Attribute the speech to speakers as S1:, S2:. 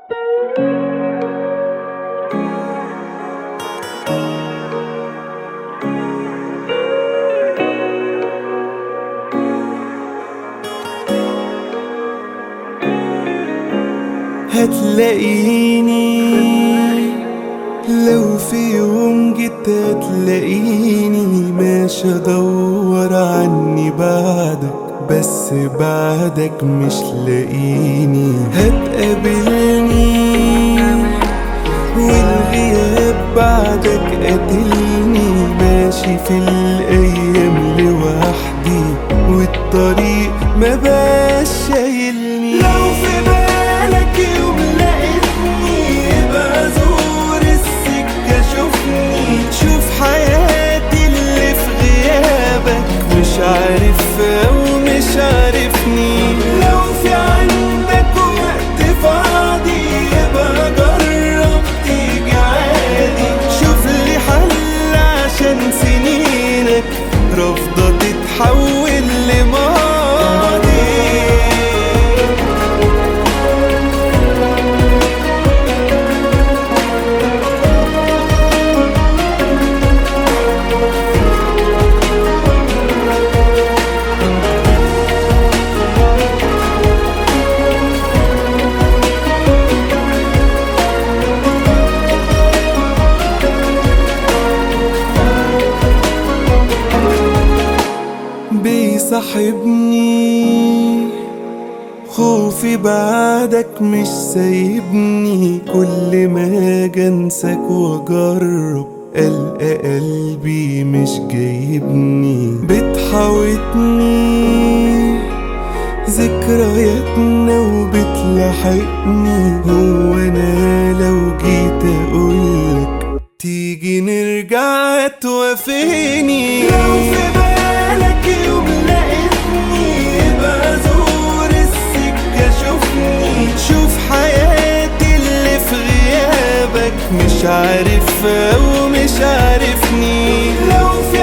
S1: هتلاقيني لو في يوم جيت هتلاقيني ماشي ادور عني بعدك بس بعدك مش لاقيني هتقابلني والغياب بعدك قاتلني ماشي في الايام لوحدي والطريق ما بقاش شايلني لو في بالك يوم لقيتني يبقى زور السكة شوفني شوف حياتي اللي في غيابك مش عارف او مش عارفني لو في عندك وقت فاضي يبقى جرب تيجي عادي شوف لي حل عشان سنينك رافضة تتحول لماضي بيصاحبني خوفي بعدك مش سايبني كل ما اجي انساك واجرب القى قلبي مش جايبني بتحاوطني ذكرياتنا وبتلاحقني هو انا لو جيت اقولك تيجي نرجع توافقني لو في بالك يوم لقيتني يبقى زور السكة شوفني شوف حياتي اللي في غيابك مش عارف او مش عارفني لو في